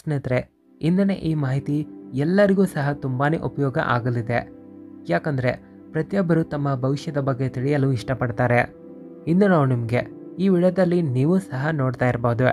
ಸ್ನೇಹಿತರೆ ಇಂದಿನ ಈ ಮಾಹಿತಿ ಎಲ್ಲರಿಗೂ ಸಹ ತುಂಬಾ ಉಪಯೋಗ ಆಗಲಿದೆ ಯಾಕಂದರೆ ಪ್ರತಿಯೊಬ್ಬರು ತಮ್ಮ ಭವಿಷ್ಯದ ಬಗ್ಗೆ ತಿಳಿಯಲು ಇಷ್ಟಪಡ್ತಾರೆ ಇಂದು ನಾವು ನಿಮಗೆ ಈ ವಿಡಿಯೋದಲ್ಲಿ ನೀವು ಸಹ ನೋಡ್ತಾ ಇರ್ಬೋದು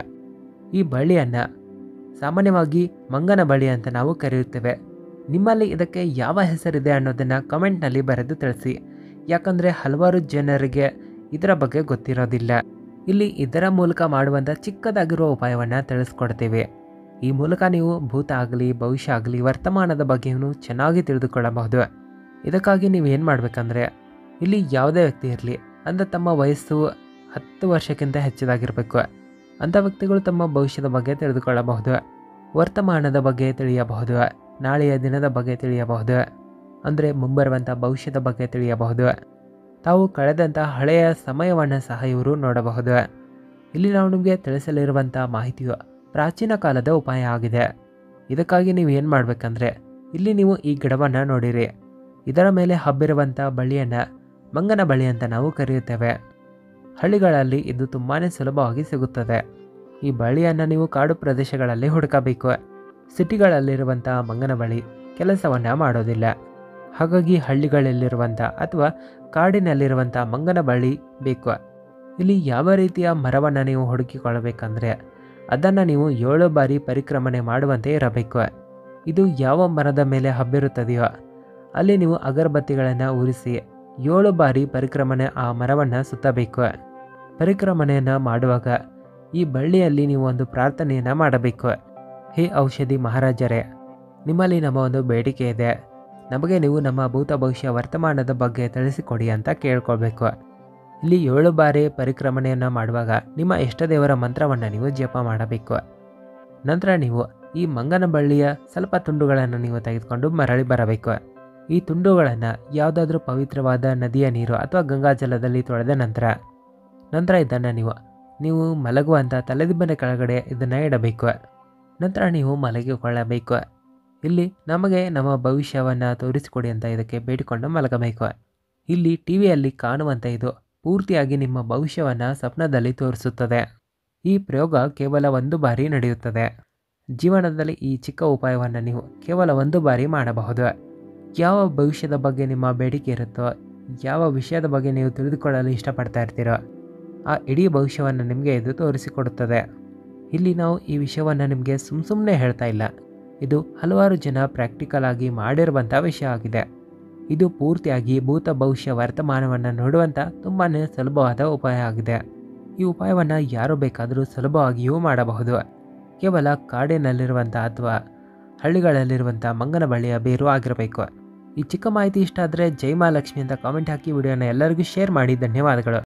ಈ ಬಳ್ಳಿಯನ್ನು ಸಾಮಾನ್ಯವಾಗಿ ಮಂಗನ ಬಳ್ಳಿ ಅಂತ ನಾವು ಕರೆಯುತ್ತೇವೆ ನಿಮ್ಮಲ್ಲಿ ಇದಕ್ಕೆ ಯಾವ ಹೆಸರಿದೆ ಅನ್ನೋದನ್ನು ಕಮೆಂಟ್ನಲ್ಲಿ ಬರೆದು ತಿಳಿಸಿ ಯಾಕಂದರೆ ಹಲವಾರು ಜನರಿಗೆ ಇದರ ಬಗ್ಗೆ ಗೊತ್ತಿರೋದಿಲ್ಲ ಇಲ್ಲಿ ಇದರ ಮೂಲಕ ಮಾಡುವಂಥ ಚಿಕ್ಕದಾಗಿರುವ ಉಪಾಯವನ್ನು ತಿಳಿಸ್ಕೊಡ್ತೀವಿ ಈ ಮೂಲಕ ನೀವು ಭೂತ ಆಗಲಿ ಭವಿಷ್ಯ ಆಗಲಿ ವರ್ತಮಾನದ ಬಗ್ಗೆಯೂ ಚೆನ್ನಾಗಿ ತಿಳಿದುಕೊಳ್ಳಬಹುದು ಇದಕ್ಕಾಗಿ ನೀವು ಏನು ಮಾಡಬೇಕಂದ್ರೆ ಇಲ್ಲಿ ಯಾವುದೇ ವ್ಯಕ್ತಿ ಇರಲಿ ಅಂದರೆ ತಮ್ಮ ವಯಸ್ಸು ಹತ್ತು ವರ್ಷಕ್ಕಿಂತ ಹೆಚ್ಚಿದಾಗಿರಬೇಕು ಅಂಥ ವ್ಯಕ್ತಿಗಳು ತಮ್ಮ ಭವಿಷ್ಯದ ಬಗ್ಗೆ ತಿಳಿದುಕೊಳ್ಳಬಹುದು ವರ್ತಮಾನದ ಬಗ್ಗೆ ತಿಳಿಯಬಹುದು ನಾಳೆಯ ದಿನದ ಬಗ್ಗೆ ತಿಳಿಯಬಹುದು ಅಂದರೆ ಮುಂಬರುವಂಥ ಭವಿಷ್ಯದ ಬಗ್ಗೆ ತಿಳಿಯಬಹುದು ತಾವು ಕಳೆದಂಥ ಹಳೆಯ ಸಮಯವನ್ನು ಸಹ ಇವರು ನೋಡಬಹುದು ಇಲ್ಲಿ ನಾವು ನಿಮಗೆ ತಿಳಿಸಲಿರುವಂಥ ಮಾಹಿತಿಯು ಪ್ರಾಚೀನ ಕಾಲದ ಉಪಾಯ ಆಗಿದೆ ಇದಕ್ಕಾಗಿ ನೀವು ಏನು ಮಾಡಬೇಕಂದ್ರೆ ಇಲ್ಲಿ ನೀವು ಈ ಗಿಡವನ್ನು ನೋಡಿರಿ ಇದರ ಮೇಲೆ ಹಬ್ಬಿರುವಂಥ ಬಳ್ಳಿಯನ್ನು ಮಂಗನ ಬಳ್ಳಿ ಅಂತ ನಾವು ಕರೆಯುತ್ತೇವೆ ಹಳ್ಳಿಗಳಲ್ಲಿ ಇದು ತುಂಬಾ ಸುಲಭವಾಗಿ ಸಿಗುತ್ತದೆ ಈ ಬಳ್ಳಿಯನ್ನು ನೀವು ಕಾಡು ಪ್ರದೇಶಗಳಲ್ಲಿ ಹುಡುಕಬೇಕು ಸಿಟಿಗಳಲ್ಲಿರುವಂಥ ಮಂಗನ ಬಳಿ ಕೆಲಸವನ್ನು ಮಾಡೋದಿಲ್ಲ ಹಾಗಾಗಿ ಹಳ್ಳಿಗಳಲ್ಲಿರುವಂಥ ಅಥವಾ ಕಾಡಿನಲ್ಲಿರುವಂಥ ಮಂಗನ ಬಳ್ಳಿ ಬೇಕು ಇಲ್ಲಿ ಯಾವ ರೀತಿಯ ಮರವನ್ನು ನೀವು ಹುಡುಕಿಕೊಳ್ಳಬೇಕಂದ್ರೆ ಅದನ್ನು ನೀವು ಏಳು ಬಾರಿ ಪರಿಕ್ರಮಣೆ ಮಾಡುವಂತೆ ಇರಬೇಕು ಇದು ಯಾವ ಮರದ ಮೇಲೆ ಹಬ್ಬಿರುತ್ತದೆಯೋ ಅಲ್ಲಿ ನೀವು ಅಗರಬತ್ತಿಗಳನ್ನು ಉರಿಸಿ ಏಳು ಬಾರಿ ಪರಿಕ್ರಮಣೆ ಆ ಮರವನ್ನು ಸುತ್ತಬೇಕು ಪರಿಕ್ರಮಣೆಯನ್ನು ಮಾಡುವಾಗ ಈ ಬಳ್ಳಿಯಲ್ಲಿ ನೀವು ಒಂದು ಪ್ರಾರ್ಥನೆಯನ್ನು ಮಾಡಬೇಕು ಹೇ ಔಷಧಿ ಮಹಾರಾಜರೇ ನಿಮ್ಮಲ್ಲಿ ನಮ್ಮ ಒಂದು ಬೇಡಿಕೆ ಇದೆ ನಮಗೆ ನೀವು ನಮ್ಮ ಭೂತ ಭವಿಷ್ಯ ವರ್ತಮಾನದ ಬಗ್ಗೆ ತಿಳಿಸಿಕೊಡಿ ಅಂತ ಕೇಳ್ಕೊಳ್ಬೇಕು ಇಲ್ಲಿ ಏಳು ಬಾರಿ ಪರಿಕ್ರಮಣೆಯನ್ನು ಮಾಡುವಾಗ ನಿಮ್ಮ ಇಷ್ಟ ದೇವರ ಮಂತ್ರವನ್ನು ನೀವು ಜಪ ಮಾಡಬೇಕು ನಂತರ ನೀವು ಈ ಮಂಗನ ಬಳ್ಳಿಯ ಸ್ವಲ್ಪ ತುಂಡುಗಳನ್ನು ನೀವು ತೆಗೆದುಕೊಂಡು ಮರಳಿ ಬರಬೇಕು ಈ ತುಂಡುಗಳನ್ನು ಯಾವುದಾದ್ರೂ ಪವಿತ್ರವಾದ ನದಿಯ ನೀರು ಅಥವಾ ಗಂಗಾಜಲದಲ್ಲಿ ತೊಳೆದ ನಂತರ ನಂತರ ಇದನ್ನು ನೀವು ನೀವು ಮಲಗುವಂಥ ತಲೆದಿಬ್ಬನ ಕೆಳಗಡೆ ಇದನ್ನು ಇಡಬೇಕು ನಂತರ ನೀವು ಮಲಗಿಕೊಳ್ಳಬೇಕು ಇಲ್ಲಿ ನಮಗೆ ನಮ್ಮ ಭವಿಷ್ಯವನ್ನು ತೋರಿಸಿಕೊಡಿ ಅಂತ ಇದಕ್ಕೆ ಬೇಡಿಕೊಂಡು ಮಲಗಬೇಕು ಇಲ್ಲಿ ಟಿ ವಿಯಲ್ಲಿ ಕಾಣುವಂಥ ಇದು ಪೂರ್ತಿಯಾಗಿ ನಿಮ್ಮ ಭವಿಷ್ಯವನ್ನು ಸ್ವಪ್ನದಲ್ಲಿ ತೋರಿಸುತ್ತದೆ ಈ ಪ್ರಯೋಗ ಕೇವಲ ಒಂದು ಬಾರಿ ನಡೆಯುತ್ತದೆ ಜೀವನದಲ್ಲಿ ಈ ಚಿಕ್ಕ ಉಪಾಯವನ್ನು ನೀವು ಕೇವಲ ಒಂದು ಬಾರಿ ಮಾಡಬಹುದು ಯಾವ ಭವಿಷ್ಯದ ಬಗ್ಗೆ ನಿಮ್ಮ ಬೇಡಿಕೆ ಇರುತ್ತೋ ಯಾವ ವಿಷಯದ ಬಗ್ಗೆ ನೀವು ತಿಳಿದುಕೊಳ್ಳಲು ಇಷ್ಟಪಡ್ತಾ ಇರ್ತೀರೋ ಆ ಇಡೀ ಭವಿಷ್ಯವನ್ನು ನಿಮಗೆ ಇದು ತೋರಿಸಿಕೊಡುತ್ತದೆ ಇಲ್ಲಿ ನಾವು ಈ ವಿಷಯವನ್ನು ನಿಮಗೆ ಸುಮ್ಮ ಸುಮ್ಮನೆ ಹೇಳ್ತಾ ಇಲ್ಲ ಇದು ಹಲವಾರು ಜನ ಪ್ರಾಕ್ಟಿಕಲ್ ಆಗಿ ಮಾಡಿರುವಂಥ ವಿಷಯ ಆಗಿದೆ ಇದು ಪೂರ್ತಿಯಾಗಿ ಭೂತ ಭವಿಷ್ಯ ವರ್ತಮಾನವನ್ನು ನೋಡುವಂಥ ತುಂಬಾ ಸುಲಭವಾದ ಉಪಾಯ ಆಗಿದೆ ಈ ಉಪಾಯವನ್ನು ಯಾರು ಬೇಕಾದರೂ ಸುಲಭವಾಗಿಯೂ ಮಾಡಬಹುದು ಕೇವಲ ಕಾಡಿನಲ್ಲಿರುವಂಥ ಅಥವಾ ಹಳ್ಳಿಗಳಲ್ಲಿರುವಂಥ ಮಂಗನ ಬಳ್ಳಿಯ ಬೇರು ಆಗಿರಬೇಕು ಈ ಚಿಕ್ಕ ಮಾಹಿತಿ ಇಷ್ಟ ಆದರೆ ಜೈ ಮಹಾಲಕ್ಷ್ಮಿ ಅಂತ ಕಾಮೆಂಟ್ ಹಾಕಿ ವಿಡಿಯೋನ ಎಲ್ಲರಿಗೂ ಶೇರ್ ಮಾಡಿ ಧನ್ಯವಾದಗಳು